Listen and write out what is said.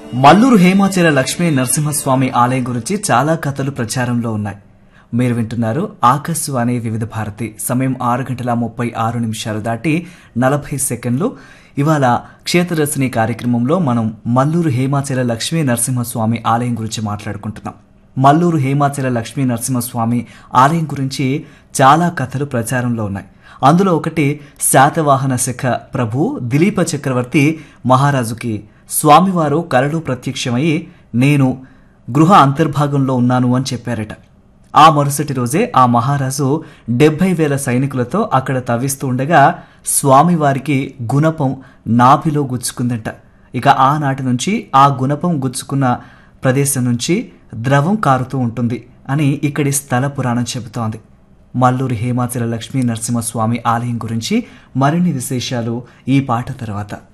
మల్లూరు హేమాచల లక్ష్మీ నరసింహస్వామి ఆలయం గురించి చాలా కథలు ప్రచారంలో ఉన్నాయి మీరు వింటున్నారు ఆకాశవాణి వివిధ భారతి సమయం ఆరు గంటల ముప్పై ఆరు నిమిషాలు దాటి నలభై సెకండ్లు ఇవాళ క్షేత్రదర్శిని కార్యక్రమంలో మనం మల్లూరు హేమాచల లక్ష్మీ నరసింహస్వామి ఆలయం గురించి మాట్లాడుకుంటున్నాం మల్లూరు హేమాచల లక్ష్మీ నరసింహస్వామి ఆలయం గురించి చాలా కథలు ప్రచారంలో ఉన్నాయి అందులో ఒకటి శాతవాహన శిఖ ప్రభు దిలీప చక్రవర్తి మహారాజుకి స్వామివారు కరడు ప్రత్యక్షమై నేను గృహ అంతర్భాగంలో ఉన్నాను అని చెప్పారట ఆ మరుసటి రోజే ఆ మహారాజు డెబ్బై వేల సైనికులతో అక్కడ తవ్విస్తూ ఉండగా స్వామివారికి గుణపం నాభిలో గుచ్చుకుందంట ఇక ఆనాటి నుంచి ఆ గుణపం గుచ్చుకున్న ప్రదేశం నుంచి ద్రవం కారుతూ ఉంటుంది అని ఇక్కడి స్థల పురాణం చెబుతోంది మల్లూరి హేమాచల లక్ష్మీ నరసింహస్వామి ఆలయం గురించి మరిన్ని విశేషాలు ఈ పాట తర్వాత